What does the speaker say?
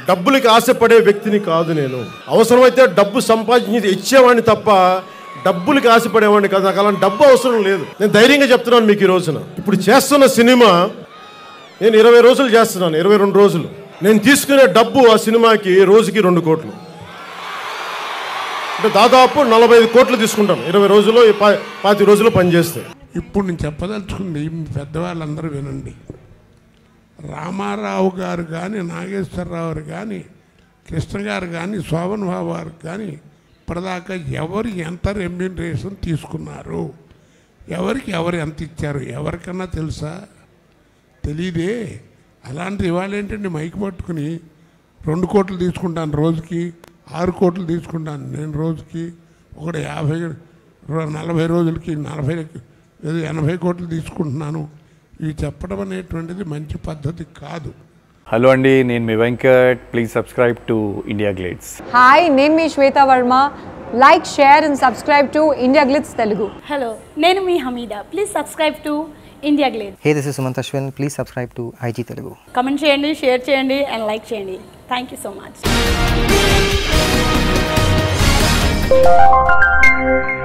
డబ్బులకి ఆశపడే వ్యక్తిని కాదు నేను అవసరమైతే డబ్బు సంపాదించి ఇచ్చేవాడిని తప్ప డబ్బులకి ఆశపడేవాడిని కాదు నాకు అలాంటి డబ్బు అవసరం లేదు నేను ధైర్యంగా చెప్తున్నాను మీకు ఈ రోజున ఇప్పుడు చేస్తున్న సినిమా నేను ఇరవై రోజులు చేస్తున్నాను ఇరవై రెండు రోజులు నేను తీసుకునే డబ్బు ఆ సినిమాకి రోజుకి రెండు కోట్లు అంటే దాదాపు నలభై ఐదు కోట్లు తీసుకుంటాను ఇరవై రోజుల్లో ఈ పా- పాతి రోజులు పనిచేస్తే ఇప్పుడు నేను చెప్పదలుచుకుంది మీ పెద్దవాళ్ళందరూ వినండి రామారావు గారు కానీ నాగేశ్వరరావు కానీ కృష్ణ గారు కానీ శోభన్ బాబు గారు కానీ ఇప్పటిదాకా ఎవరు ఎంత రెమ్యూనరేషన్ తీసుకున్నారు ఎవరికి ఎవరు ఎంత ఇచ్చారు ఎవరికన్నా తెలుసా తెలియదే అలాంటి ఇవాళ ఏంటంటే మైక్ పట్టుకుని రెండు కోట్లు తీసుకుంటాను రోజుకి ఆరు కోట్లు తీసుకుంటాను నేను రోజుకి ఒకటి యాభై రో- నలభై రోజులకి నలభై ఏదో ఎనభై కోట్లు తీసుకుంటున్నాను ఇవి చెప్పడం అనేటువంటిది మంచి పద్ధతి కాదు హలో అండి నేను మీ Venkat please subscribe to India Glitz hi నేను మీ Shweta Varma like share and subscribe to India Glitz Telugu hello నేను మీ Hameeda please subscribe to India Glitz Hey, this is Sumant Ashwin. Please subscribe to IG Telugu. Comment చేయండి share చేయండి and like చేయండి thank you so much